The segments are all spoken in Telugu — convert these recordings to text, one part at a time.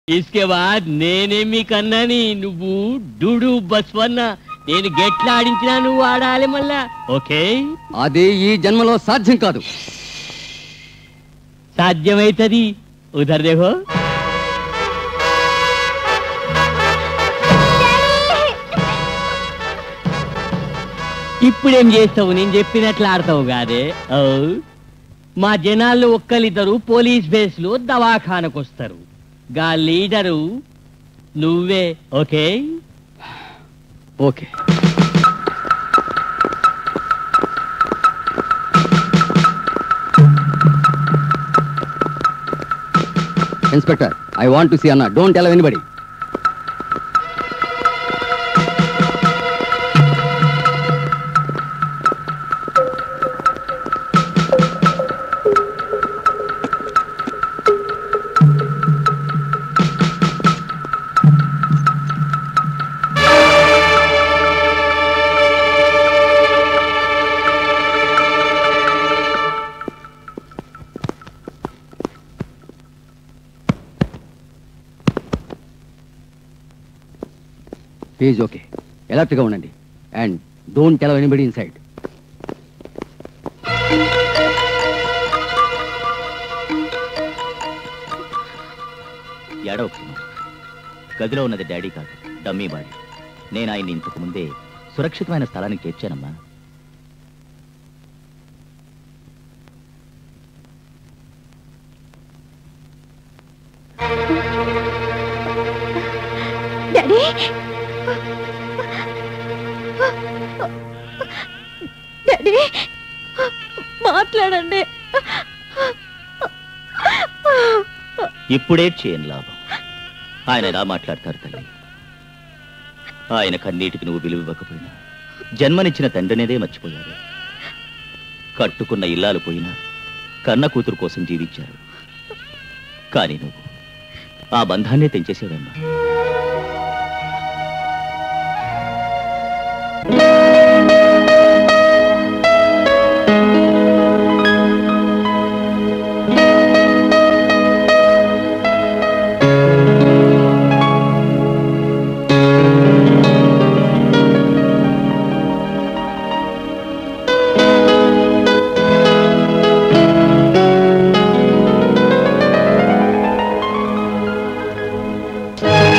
ఇసుకే బాద్ నేనే మీకన్నాని నువ్వు డూడు బస్వన్న నేను గెట్లా ఆడించినా నువ్వు ఆడాలి మళ్ళా ఓకే అది ఈ జన్మలో సాధ్యం కాదు సాధ్యమైతది ఉధర్ దేహో ఇప్పుడేం చేస్తావు నేను చెప్పినట్లు ఆడతావు కాదే ఔ. మా జనాల్లో ఒక్కరిద్దరు పోలీస్ బేస్లో దవాఖానకు వస్తారు గా లీడరు నువ్వే okay okay inspector I want to see అన్న don't tell anybody please okay ఎలర్ట్గా ఉండండి and don't tell anybody inside ఏడవ గదిలో ఉన్నది డాడీ కాదు డమ్మీ బాడీ నేను ఆయన్ని ఇంతకు ముందే సురక్షితమైన స్థలానికి చేర్చానమ్మా డాడీ డాడీ మాట్లాడండి ఇప్పుడే చేయని లాభం ఆయన ఎలా మాట్లాడతారు తల్లి ఆయన కన్నీటికి నువ్వు విలువ ఇవ్వకపోయినా జన్మనిచ్చిన తండ్రినేదే మర్చిపోయారు కట్టుకున్న ఇల్లాలు పోయినా కన్న కూతురు కోసం జీవించారు కానీ నువ్వు ఆ బంధాన్నే తెంచేసేవమ్మా డాడీ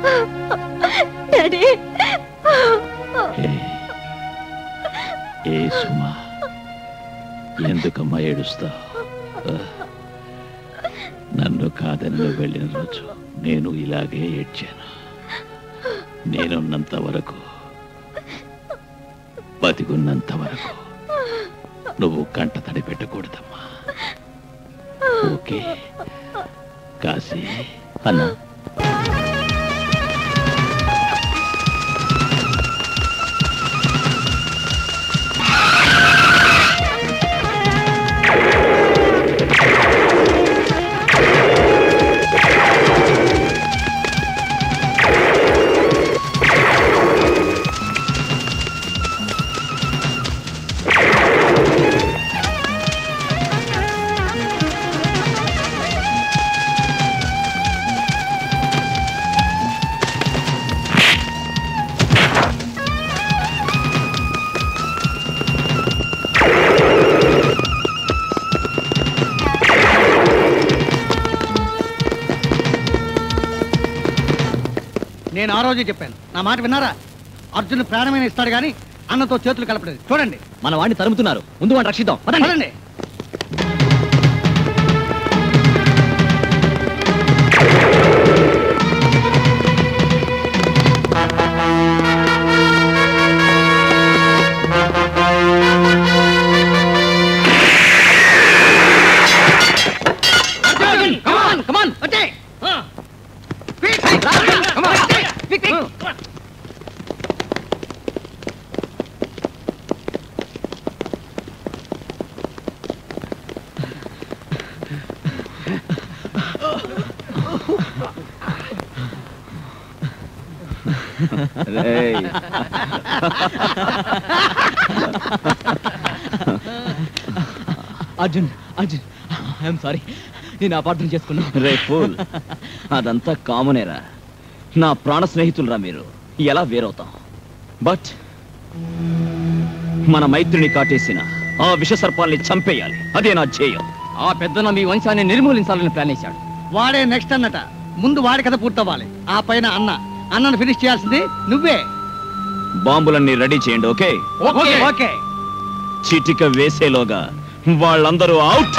డాడీ ఏ సుమా ఎందుకమ్మా ఏడుస్తావు నన్ను కాదని నువ్వు వెళ్ళిన రోజు నేను ఇలాగే ఏడ్చాను నేనున్నంత వరకు బతికున్నంత వరకు నువ్వు కంట తడి పెట్టకూడదమ్మా ఓకే కాశీ అన్నా నేను ఆ రోజే చెప్పాను నా మాట విన్నారా అర్జున్ ప్రాణమైన ఇస్తాడు కానీ అన్నతో చేతులు కలపలేదు చూడండి మన వాడిని తరుముతున్నారు ముందు వాడిని రక్షిద్దాం పదండి. చూడండి అర్జున్ కమాన్ కమాన్ వచ్చే రేయ్. అర్జున్ అర్జున్ ఐఎమ్ సారీ నేను అపార్థం చేసుకున్నా రే ఫూల్ అదంతా కామనేరా నా ప్రాణ స్నేహితులరా మీరు ఎలా వేరవుతాం బట్ మన మైత్రిని కాటేసిన ఆ విషసర్పాల్ని చంపేయాలి అదే నా ధ్యేయం ఆ పెద్దన మీ వంశాన్ని నిర్మూలించాలని ప్లాన్ వేశాడు వాడే నెక్స్ట్ అన్నట ముందు వాడి కథ పూర్తవ్వాలి ఆ పైన అన్న అన్నను ఫినిష్ చేయాల్సింది నువ్వే బాంబులన్నీ రెడీ చేయండి ఓకే ఓకే ఓకే చిటిక వేసేలోగా వాళ్ళందరూ అవుట్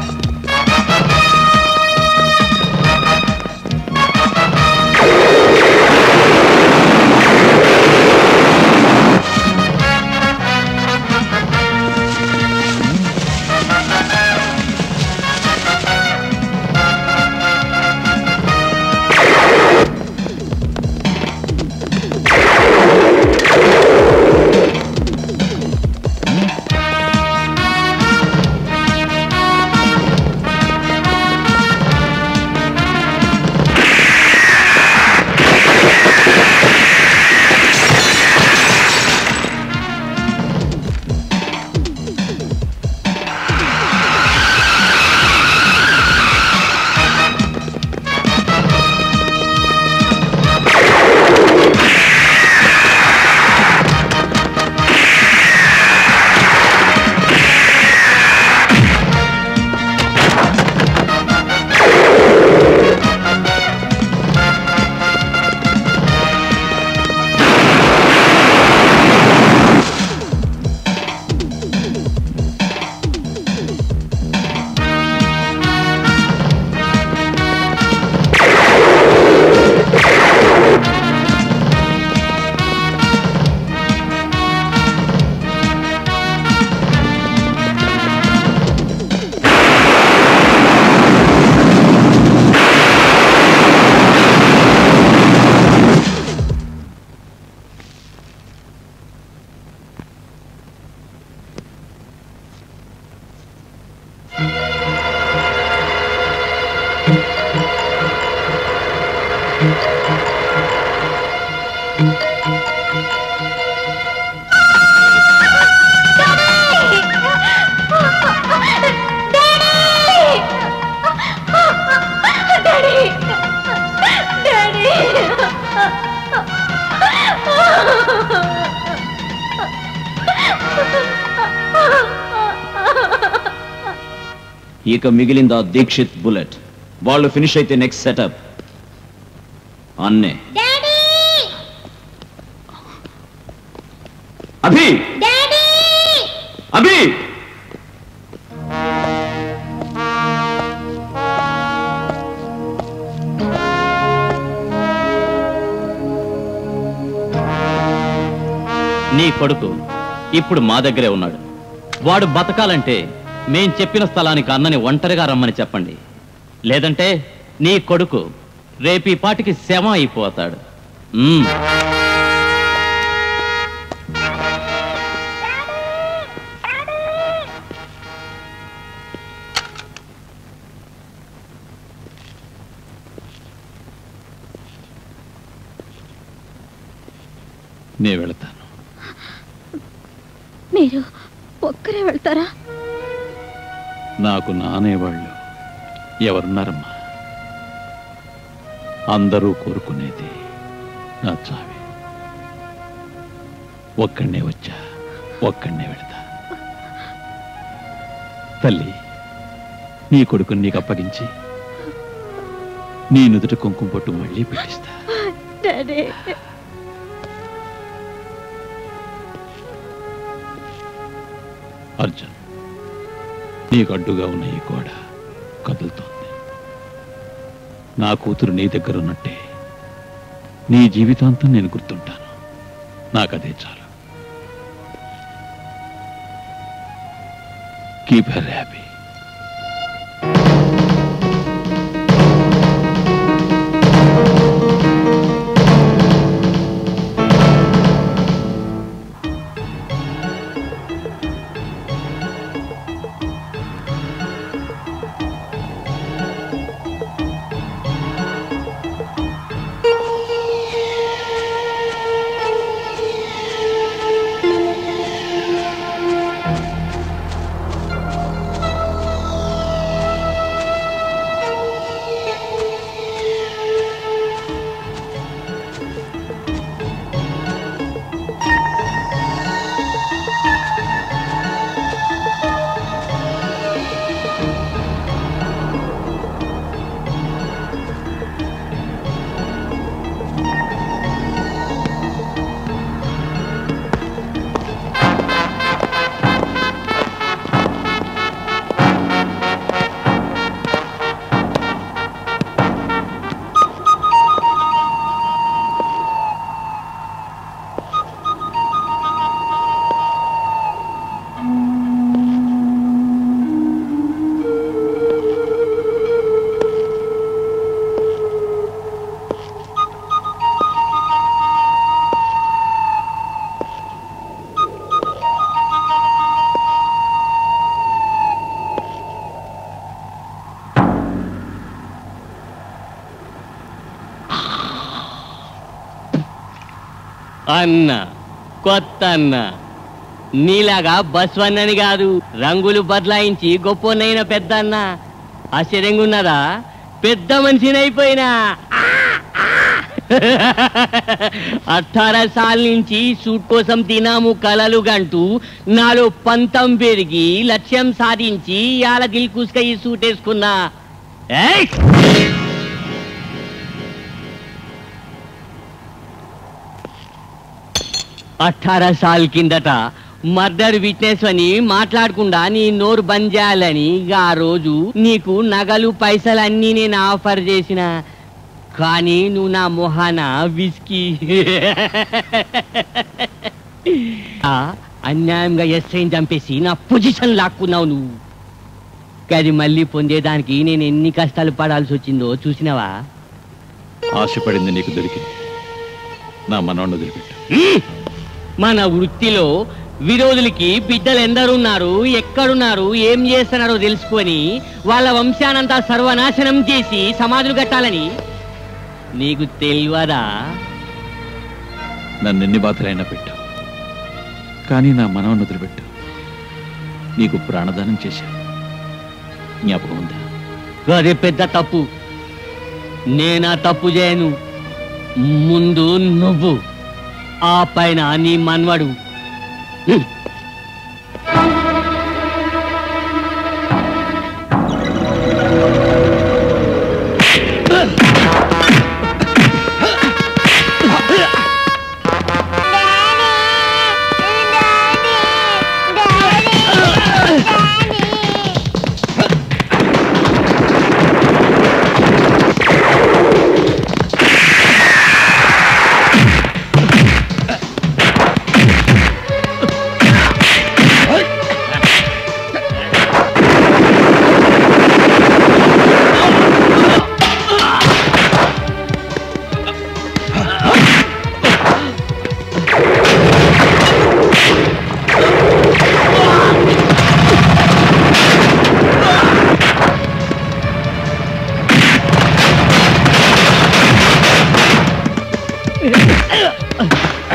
ఇక మిగిలిందా దీక్షిత్ బుల్లెట్ వాళ్ళు ఫినిష్ అయితే నెక్స్ట్ సెటప్ అన్నే డాడీ అభి అభి నీ కొడుకు ఇప్పుడు మా దగ్గరే ఉన్నాడు వాడు బతకాలంటే మేం చెప్పిన స్థలానికి అన్నని ఒంటరిగా రమ్మని చెప్పండి లేదంటే నీ కొడుకు రేపీ పాటికి శమ అయిపోతాడు మ్మ్. నే వెళతాను మీరు ఒక్కరే వెళ్తారా నాకు నానేవాళ్ళు ఎవరున్నారమ్మా అందరూ కోరుకునేది నా చావే ఒక్కడనే వచ్చా ఒక్కడనే వెళతా తల్లి నీ కొడుకుని నీకు అప్పగించి నీ నుదుట కుంకుమ పొట్టు మళ్ళీ పెట్టిస్తా డాడీ అర్జున్ నీకు అడ్డుగా ఉన్న ఈ గోడ కదులుతోంది నా కూతురు నీ దగ్గర ఉన్నట్టే నీ జీవితాంతం నేను గుర్తుంటాను నాకదే చాలు కీప్ హెర్ హ్యాపీ అన్న కొత్త అన్న నీలాగా బస్వన్నని కాదు రంగులు బదలాయించి గొప్పనైన పెద్ద అన్న ఆశ్చర్యంగా పెద్ద మనిషినైపోయినా అఠారా సాల్ నుంచి సూట్ కోసం తినాము కలలు గంటూ నాలో పంతం పెరిగి లక్ష్యం సాధించి ఇవాళ దిల్కుస్క ఈ సూట్ వేసుకున్నా ఏయ్! అఠారా సాల్ కిందట మర్డర్ విట్నెస్ అని మాట్లాడకుండా నీ నోరు బంద్ చేయాలని ఆ రోజు నీకు నగలు పైసలు అన్నీ నేను ఆఫర్ చేసిన కానీ నువ్వు నా మొహాన విస్కీ ఆ, అన్యాయంగా ఎస్ఐని చంపేసి నా పొజిషన్ లాక్కున్నావు నువ్వు అది మళ్ళీ పొందేదానికి నేను ఎన్ని కష్టాలు పడాల్సి వచ్చిందో చూసినావా ఆశపడింది నీకు దొరికింది నా మనవాణ్ణి వదిలిపెట్టు హ్మ్. మన వృత్తిలో విరోధులకి బిడ్డలు ఎందరున్నారు ఎక్కడున్నారు ఏం చేస్తున్నారో తెలుసుకొని వాళ్ళ వంశానంతా సర్వనాశనం చేసి సమాధులు కట్టాలని నీకు తెలియదా నన్ను ఎన్ని బాధలైనా పెట్టు కానీ నా మనవన్ని వదిలిపెట్టు నీకు ప్రాణదానం చేశాను జ్ఞాపకం ఉందా అదే పెద్ద తప్పు నేనా తప్పు చేయను ముందు నువ్వు ఆ పైన నీ మన్వడు హ్మ్. డాడీ ఆ